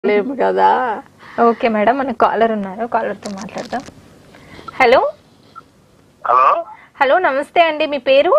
లేము కదా okay madam మన కాలర్ ఉన్నారు కాలర్తో మాట్లాడదాం హలో హలో హలో నమస్తే అండి మీ పేరు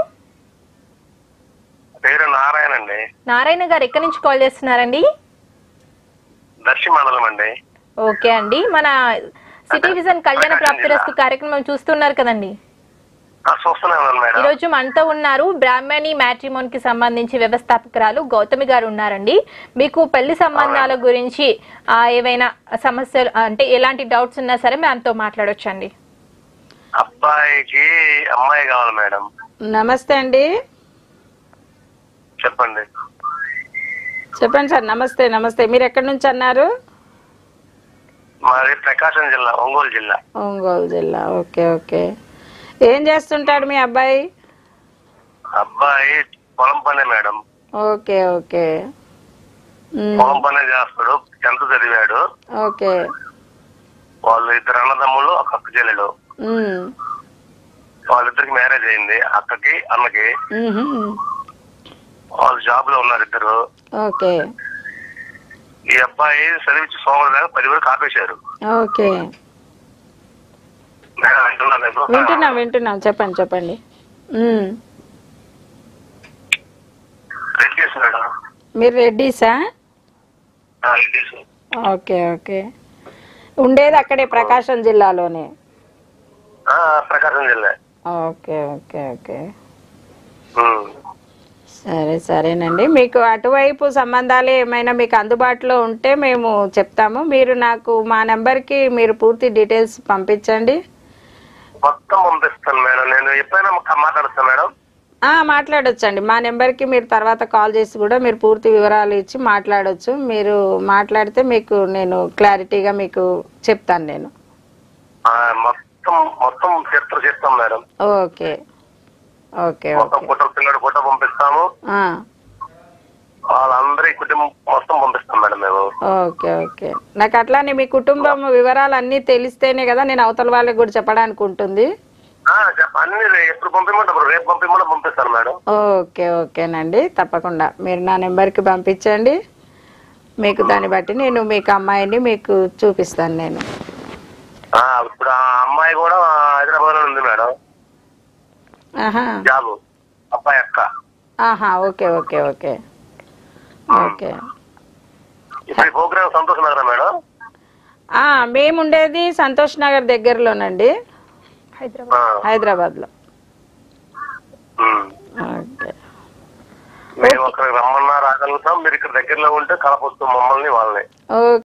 పేరు నారాయణ అండి నారాయణ గారు ఎక్కడి నుంచి కాల్ చేస్తున్నారండి దర్శి మండలం అండి ఓకే అండి మన సిటీ విజన్ కళ్యాణ ప్రాప్తిరస్తు కార్యక్రమం చూస్తున్నారు కదండి ఆ, చూస్తూనే ఉన్నాను ఈ మేడం రోజు మనతో ఉన్నారు బ్రాహ్మణి మ్యాట్రిమోన్ కి సంబంధించి వ్యవస్థాపకురాలు గౌతమి గారు ఉన్నారండి మీకు పెళ్లి సంబంధాల గురించి ఆ, ఏవైనా సమస్యలు అంటే ఎలాంటి డౌట్స్ ఉన్నా సరే మ్యామ్తో మాట్లాడొచ్చండి అబ్బాయికి అమ్మాయి కావాలి మేడం నమస్తే అండి చెప్పండి చెప్పండి సార్ నమస్తే నమస్తే మీరు ఎక్కడి నుంచి అన్నారు మాది ప్రకాశం జిల్లా ఒంగోలు జిల్లా ఒంగోలు జిల్లా ఓకే ఓకే ఏం చేస్తుంటాడు మీ అబ్బాయి అబ్బాయి పొలం పనే మేడం ఓకే ఓకే మ్, పొలం పనే చేస్తాడు టెన్త్ చదివాడు ఓకే వాళ్ళు ఇద్దరు అన్నదమ్ములు ఒక అక్క చెల్లెలు మ్, వాళ్ళిద్దరికి మ్యారేజ్ అయింది అక్కకి అన్నకి మ్హూ. వాళ్ళు జాబ్ లో ఉన్నారు ఇద్దరు ఓకే ఈ అబ్బాయి చదివించి సోమవారం దాకా పది వరకు ఆపేశారు ఓకే మేడం వింటున్నాను ఇప్పుడు. వింటున్నాం వింటున్నాం చెప్పండి చెప్పండి మ్, రెడ్డిస్ మేడం మీరు రెడ్డీసా ఆ, రెడ్డిస్. ఓకే ఓకే ఉండేది అక్కడే ప్రకాశం జిల్లాలోనే ఆ, ప్రకాశం జిల్లా ఓకే ఓకే ఓకే ఉమ్. సరే సరేనండి మీకు అటువైపు సంబంధాలు ఏమైనా మీకు అందుబాటులో ఉంటే మేము చెప్తాము మీరు నాకు మా నెంబర్కి మీరు పూర్తి డీటెయిల్స్ పంపించండి మొత్తం పంపిస్తాను మేడం నేను ఎప్పుడైనా మా- మాట్లాడుతాను మేడం ఆ, మాట్లాడొచ్చండి మా నెంబర్కి మీరు తర్వాత కాల్ చేసి కూడా మీరు పూర్తి వివరాలు ఇచ్చి మాట్లాడొచ్చు మీరు మాట్లాడితే మీకు నేను క్లారిటీగా మీకు చెప్తాను నేను ఆ, మొత్తం మొత్తం చరిత్ర చెప్తాం మేడం ఓకే ఓకే మొత్తం ఓకే ఫోటో పిల్లడు ఫోటో పంపిస్తాము ఆ, వాళ్ళందరి కుటుంబం మొత్తం పంపిస్తాం మేడం మేము ఓకే ఓకే నాకు అట్లానే మీ కుటుంబం వివరాలు అన్నీ తెలిస్తేనే కదా నేను అవతల వాళ్ళకి కూడా చెప్పడానికి ఉంటుంది ఆ, చెప్ప- అన్ని రే- ఎప్పుడు పంపించమంటే అప్పుడు రేపు పంపించమంటే పంపిస్తాను మేడం ఓకే ఓకేనండి తప్పకుండా మీరు నా నెంబర్కి పంపించండి మీకు దాన్ని బట్టి నేను మీకు అమ్మాయిని మీకు చూపిస్తాను నేను ఆ, ఇప్పుడు ఆ అమ్మాయి కూడా హైదరాబాద్ లో ఉంది మేడం ఆహా జాబ్ అబ్బాయి అక్క ఆహా ఓకే ఓకే ఓకే ఓకే ఇప్పుడు ఈ ప్రోగ్రామ్ సంతోష్ నగరం మేడం ఆ, మేము ఉండేది సంతోష్ నగర్ దగ్గరలోనండి హైదరాబాద్ ఆ, హైదరాబాద్లో ఉమ్. ఓకే మేము అక్కడికి రమ్మన్నా రాగలుగుతాం మీరు ఇక్కడ దగ్గరలో ఉంటే కలపొచ్చు మమ్మల్ని వాళ్ళని ఓకే